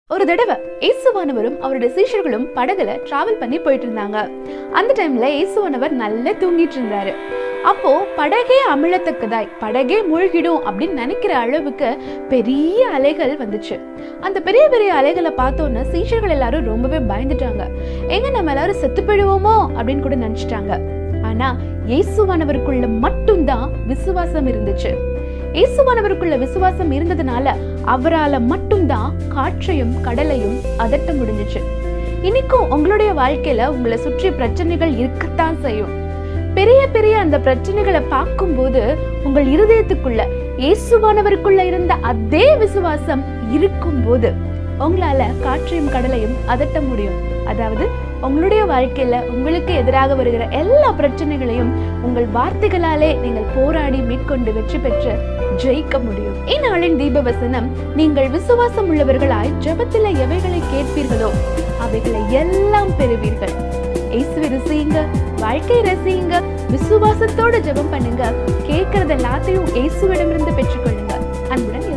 ஒரு தடவை இயேசுவானவரும் அவருடைய சீஷர்களும் படகுல டிராவல் பண்ணி போயிட்டு இருந்தாங்க அந்த டைம்ல இயேசுவானவர் நல்லா தூங்கிட்டு இருந்தாரு அப்போ படகே அமிழத்தக்கதாய் படகே மூழ்கிடும் அப்படின்னு நினைக்கிற அளவுக்கு பெரிய அலைகள் வந்துச்சு அந்த பெரிய பெரிய அலைகளை பார்த்தோன்னே சீஷர்கள் எல்லாரும் ரொம்பவே பயந்துட்டாங்க எங்க நம்ம எல்லாரும் செத்து போயிடுவோமோ அப்படின்னு கூட நினைச்சிட்டாங்க ஆனா இயேசுவானவருக்குள்ள மட்டும்தான் விசுவாசம் இருந்துச்சு இயேசுவானவருக்குள்ள விசுவாசம் இருந்ததுனால அவரால மட்டும்தான் காற்றையும் கடலையும் அதட்ட முடிஞ்சுச்சு இன்னைக்கும் உங்களுடைய வாழ்க்கையில உங்களை சுற்றி பிரச்சனைகள் இருக்கத்தான் செய்யும் பெரிய பெரிய அந்த பிரச்சனைகளை பார்க்கும்போது உங்கள் இருதயத்துக்குள்ள இயேசுவானவருக்குள்ள இருந்த அதே விசுவாசம் இருக்கும்போது உங்களால காற்றையும் கடலையும் அதட்ட முடியும் அதாவது உங்களுடைய வாழ்க்கையில உங்களுக்கு எதிராக வருகிற எல்லா பிரச்சனைகளையும் உங்கள் வார்த்தைகளாலே நீங்கள் போராடி மேற்கொண்டு வெற்றி பெற்று ஜெயிக்க முடியும் இந்நாளின் தீபவசனம் நீங்கள் விசுவாசம் உள்ளவர்களாய் ஜெபத்தில எவைகளை கேட்பீர்களோ அவைகளை எல்லாம் பெறுவீர்கள் இயேசுவை ரசியுங்க வாழ்க்கை ரசியுங்க விசுவாசத்தோட ஜெபம் பண்ணுங்க கேட்கறது எல்லாத்தையும் இயேசுவிடமிருந்து பெற்றுக்கொள்ளுங்க அன்புடன்